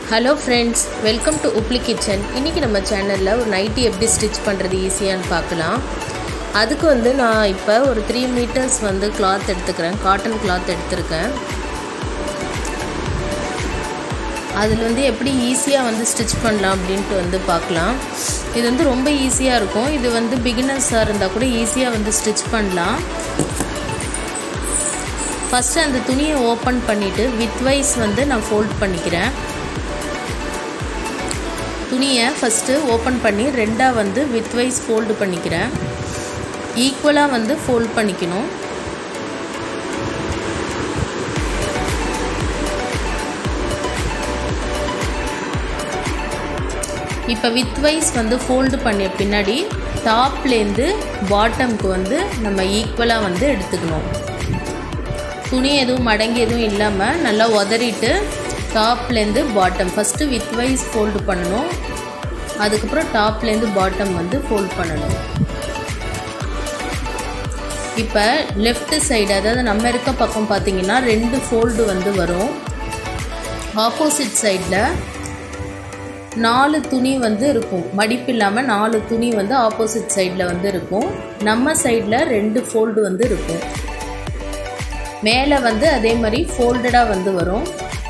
hello friends welcome to உப்ளி kitchen இன்றைக்கி நம்ம சேனலில் ஒரு நைட்டி எப்படி ஸ்டிச் பண்ணுறது ஈஸியான்னு பார்க்கலாம் அதுக்கு வந்து நான் இப்போ ஒரு த்ரீ மீட்டர்ஸ் வந்து கிளாத் எடுத்துக்கிறேன் காட்டன் கிளாத் எடுத்திருக்கேன் அதில் வந்து எப்படி ஈஸியாக வந்து ஸ்டிச் பண்ணலாம் அப்படின்ட்டு வந்து பார்க்கலாம் இது வந்து ரொம்ப ஈஸியாக இருக்கும் இது வந்து பிகினர்ஸாக இருந்தால் கூட ஈஸியாக வந்து ஸ்டிச் பண்ணலாம் ஃபஸ்ட்டு அந்த துணியை ஓப்பன் பண்ணிவிட்டு வித் வைஸ் வந்து நான் ஃபோல்ட் பண்ணிக்கிறேன் துணியை ஃபஸ்ட்டு ஓப்பன் பண்ணி ரெண்டாக வந்து வித் வைஸ் ஃபோல்டு பண்ணிக்கிறேன் ஈக்குவலாக வந்து ஃபோல்ட் பண்ணிக்கணும் இப்போ வித் வைஸ் வந்து ஃபோல்டு பண்ணிய பின்னாடி டாப்லேருந்து பாட்டம்க்கு வந்து நம்ம ஈக்குவலாக வந்து எடுத்துக்கணும் துணி எதுவும் மடங்கி எதுவும் இல்லாமல் நல்லா உதறிட்டு டாப்லேருந்து bottom first width wise fold பண்ணணும் அதுக்கப்புறம் டாப்லேருந்து பாட்டம் வந்து ஃபோல்ட் பண்ணணும் இப்போ லெஃப்ட் சைடு அதாவது நம்ம இருக்க பக்கம் பார்த்தீங்கன்னா ரெண்டு ஃபோல்டு வந்து வரும் ஆப்போசிட் சைடில் நாலு துணி வந்து இருக்கும் மடிப்பு இல்லாமல் நாலு துணி வந்து ஆப்போசிட் சைடில் வந்து இருக்கும் நம்ம சைடில் ரெண்டு ஃபோல்டு வந்து இருக்கும் மேலே வந்து அதே மாதிரி ஃபோல்டடாக வந்து வரும்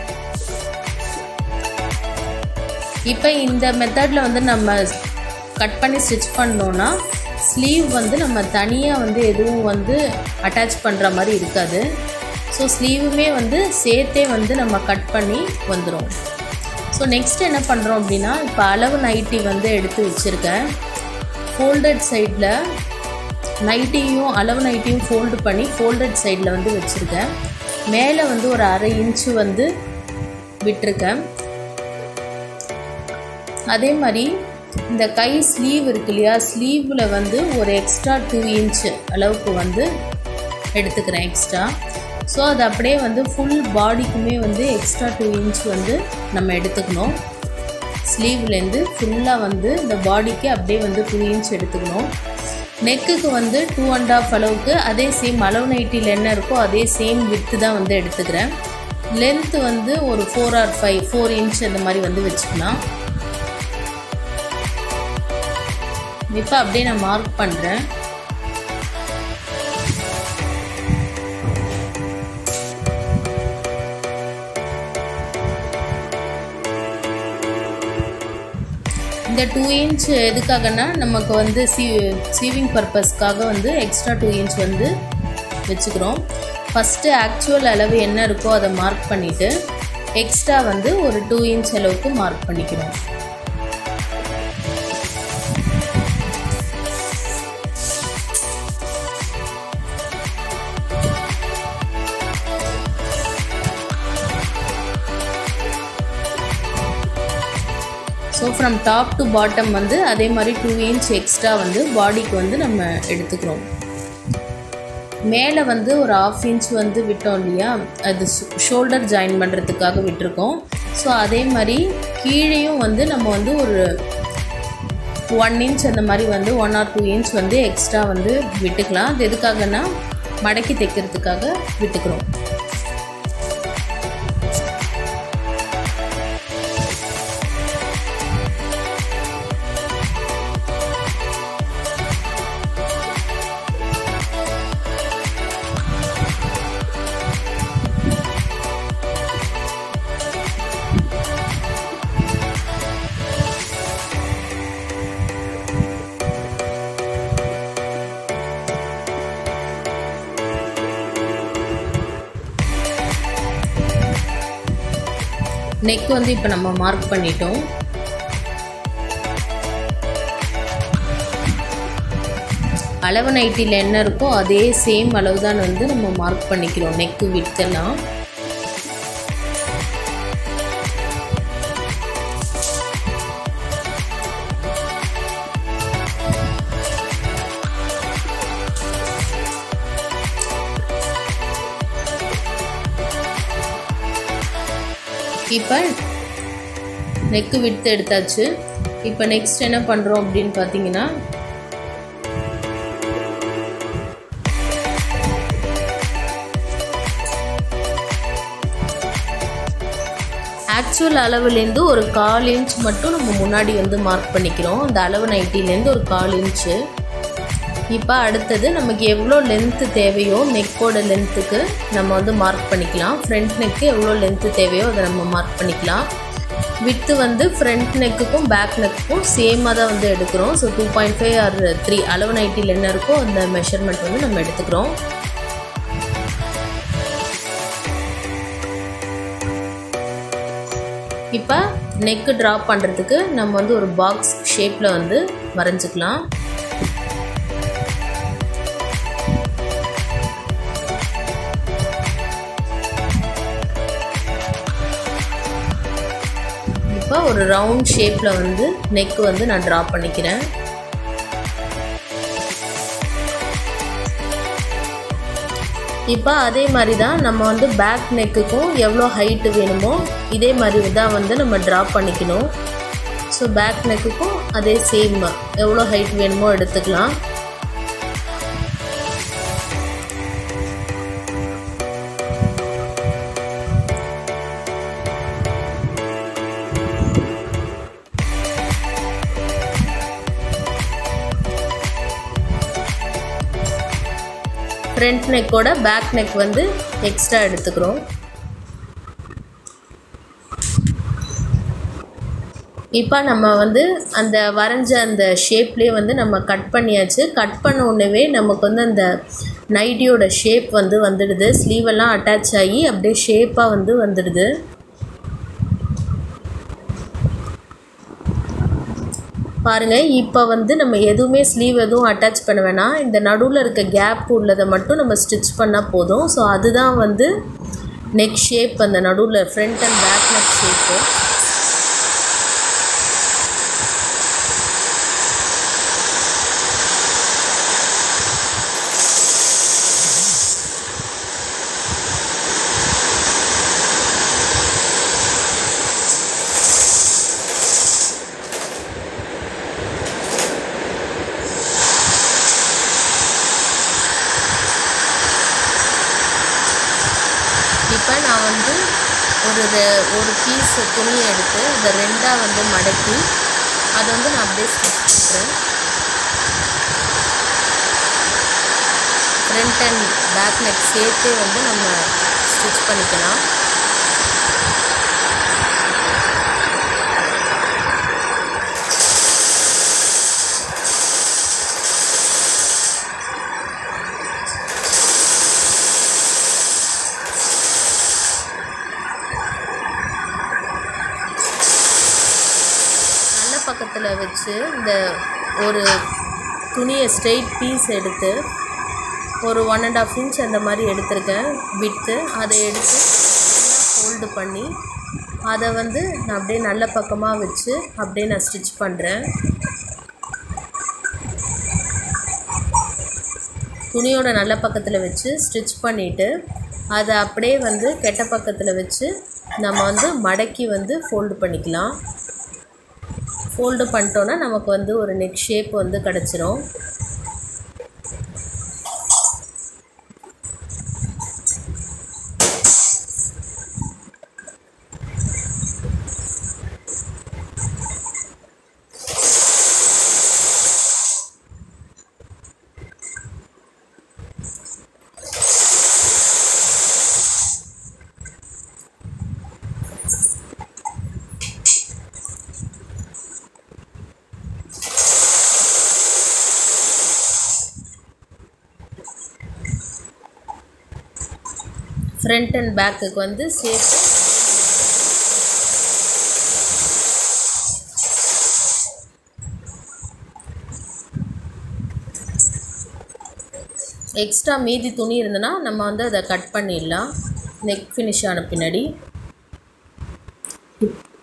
இப்போ இந்த மெத்தடில் வந்து நம்ம கட் பண்ணி ஸ்டிச் பண்ணோன்னா ஸ்லீவ் வந்து நம்ம தனியாக வந்து எதுவும் வந்து அட்டாச் பண்ணுற மாதிரி இருக்காது ஸோ ஸ்லீவுமே வந்து சேர்த்தே வந்து நம்ம கட் பண்ணி வந்துடும் ஸோ நெக்ஸ்ட் என்ன பண்ணுறோம் அப்படின்னா இப்போ அளவு நைட்டி வந்து எடுத்து வச்சுருக்கேன் ஃபோல்டட் சைடில் நைட்டியும் அளவு நைட்டியும் ஃபோல்டு பண்ணி ஃபோல்டட் சைடில் வந்து வச்சுருக்கேன் மேலே வந்து ஒரு அரை இன்ச்சு வந்து விட்டுருக்கேன் அதே மாதிரி இந்த கை ஸ்லீவ் இருக்கு இல்லையா ஸ்லீவில் வந்து ஒரு எக்ஸ்ட்ரா டூ இன்ச்சு அளவுக்கு வந்து எடுத்துக்கிறேன் எக்ஸ்ட்ரா ஸோ அது அப்படியே வந்து ஃபுல் பாடிக்குமே வந்து எக்ஸ்ட்ரா டூ இன்ச் வந்து நம்ம எடுத்துக்கணும் ஸ்லீவ்லேருந்து ஃபுல்லாக வந்து இந்த பாடிக்கு அப்படியே வந்து டூ இன்ச் எடுத்துக்கணும் நெக்குக்கு வந்து டூ அண்ட் ஆஃப் அளவுக்கு அதே சேம் அளவு நைட்டியில் என்ன இருக்கோ அதே சேம் வித்து தான் வந்து எடுத்துக்கிறேன் லென்த்து வந்து ஒரு four or five four inch அந்த மாதிரி வந்து வச்சுக்கலாம் இப்போ அப்படியே நான் மார்க் பண்ணுறேன் இந்த டூ இன்ச் எதுக்காகனா நமக்கு வந்து சீ சீவிங் பர்பஸ்க்காக வந்து எக்ஸ்ட்ரா டூ இன்ச் வந்து வச்சுக்கிறோம் ஃபஸ்ட்டு ஆக்சுவல் அளவு என்ன இருக்கோ அதை மார்க் பண்ணிவிட்டு எக்ஸ்ட்ரா வந்து ஒரு டூ இன்ச் அளவுக்கு மார்க் பண்ணிக்கிறோம் so from top to bottom வந்து அதே மாதிரி டூ இன்ச் எக்ஸ்ட்ரா வந்து பாடிக்கு வந்து நம்ம எடுத்துக்கிறோம் மேலே வந்து ஒரு ஆஃப் இன்ச் வந்து விட்டோம் இல்லையா அது ஷோல்டர் ஜாயின் பண்ணுறதுக்காக விட்டுருக்கோம் ஸோ அதே மாதிரி கீழேயும் வந்து நம்ம வந்து ஒரு ஒன் இன்ச் அந்த மாதிரி வந்து ஒன் ஆர் டூ இன்ச் வந்து எக்ஸ்ட்ரா வந்து விட்டுக்கலாம் அது எதுக்காகனா மடக்கி தைக்கிறதுக்காக விட்டுக்கிறோம் நெக் வந்து இப்போ நம்ம மார்க் பண்ணிட்டோம் அளவு நைட்டியில் என்ன இருக்கோ அதே சேம் அளவு தான் வந்து நம்ம மார்க் பண்ணிக்கிறோம் நெக்கு விட்டெல்லாம் இப்போ நெக்கு விட்டு எடுத்தாச்சு இப்போ நெக்ஸ்ட் என்ன பண்ணுறோம் அப்படின்னு பார்த்தீங்கன்னா ஆக்சுவல் அளவுலேருந்து ஒரு கால் இன்ச் மட்டும் நம்ம முன்னாடி வந்து மார்க் பண்ணிக்கிறோம் அந்த அளவு நைட்டிலேருந்து ஒரு கால் இன்ச்சு இப்போ அடுத்தது நமக்கு எவ்வளோ லென்த்து தேவையோ நெக்கோட லென்த்துக்கு நம்ம வந்து மார்க் பண்ணிக்கலாம் ஃப்ரண்ட் நெக்கு எவ்வளோ லென்த்து தேவையோ அதை நம்ம மார்க் பண்ணிக்கலாம் வித்து வந்து ஃப்ரண்ட் நெக்குக்கும் பேக் நெக்குக்கும் சேமாக தான் வந்து எடுக்கிறோம் so two point five or three அளவு நைட்டியில் என்ன இருக்கோ அந்த மெஷர்மெண்ட் வந்து நம்ம எடுத்துக்கிறோம் இப்போ நெக்கு ட்ராப் பண்ணுறதுக்கு நம்ம வந்து ஒரு பாக்ஸ் ஷேப்பில் வந்து வரைஞ்சிக்கலாம் இப்போ ஒரு ரவுண்ட் ஷேப்பில் வந்து நெக்கு வந்து நான் ட்ரா பண்ணிக்கிறேன் இப்போ அதே மாதிரி தான் நம்ம வந்து பேக் நெக்குக்கும் எவ்வளோ ஹைட்டு வேணுமோ இதே மாதிரி தான் வந்து நம்ம ட்ரா பண்ணிக்கணும் ஸோ பேக் நெக்குக்கும் அதே சேம் எவ்வளோ ஹைட் வேணுமோ எடுத்துக்கலாம் ஃப்ரண்ட் நெக்கோட பேக் நெக் வந்து எக்ஸ்ட்ரா எடுத்துக்கிறோம் இப்போ நம்ம வந்து அந்த வரைஞ்ச அந்த ஷேப்லேயே வந்து நம்ம கட் பண்ணியாச்சு கட் பண்ண உடனே நமக்கு வந்து அந்த நைட்டியோட ஷேப் வந்து வந்துடுது ஸ்லீவெல்லாம் அட்டாச் ஆகி அப்படியே ஷேப்பாக வந்து வந்துடுது பாருங்கள் இப்போ வந்து நம்ம எதுவுமே ஸ்லீவ் எதுவும் அட்டாச் பண்ண வேணாம் இந்த நடுவில் இருக்க கேப் உள்ளதை மட்டும் நம்ம ஸ்டிச் பண்ணால் போதும் ஸோ அதுதான் வந்து நெக் ஷேப் அந்த நடுவில் front and back neck shape இப்போ நான் வந்து ஒரு ரெ- ஒரு பீஸ் துணியை எடுத்து அதை ரெண்டாக வந்து மடக்கி அதை வந்து நான் அப்படியே ஸ்டிச் பண்ணுறேன் ஃப்ரண்ட் அண்ட் பேக் நெக் சேர்த்தே வந்து நம்ம ஸ்டிச் பண்ணிக்கலாம் நல்ல பக்கத்தில் வச்சு இந்த ஒரு துணியை ஸ்ட்ரெயிட் பீஸ் எடுத்து ஒரு ஒன் அண்ட் ஆஃப் இன்ச் அந்த மாதிரி எடுத்திருக்கேன் விட்டு அதை எடுத்து ஃபோல்டு பண்ணி அதை வந்து நான் அப்படியே நல்ல பக்கமாக வச்சு அப்படியே நான் ஸ்டிச் பண்ணுறேன் துணியோட நல்ல பக்கத்தில் வச்சு ஸ்டிச் பண்ணிவிட்டு அதை அப்படியே வந்து கெட்ட பக்கத்தில் வச்சு நம்ம வந்து மடக்கி வந்து ஃபோல்டு பண்ணிக்கலாம் ஃபோல்டு பண்ணிட்டோன்னா நமக்கு வந்து ஒரு நெக் ஷேப் வந்து கிடச்சிரும் ஃப்ரண்ட் அண்ட் பேக்குக்கு வந்து சேர்த்து எக்ஸ்ட்ரா மீதி துணி இருந்ததுன்னா நம்ம வந்து அதை கட் பண்ணிடலாம் நெக் ஃபினிஷ் ஆன பின்னாடி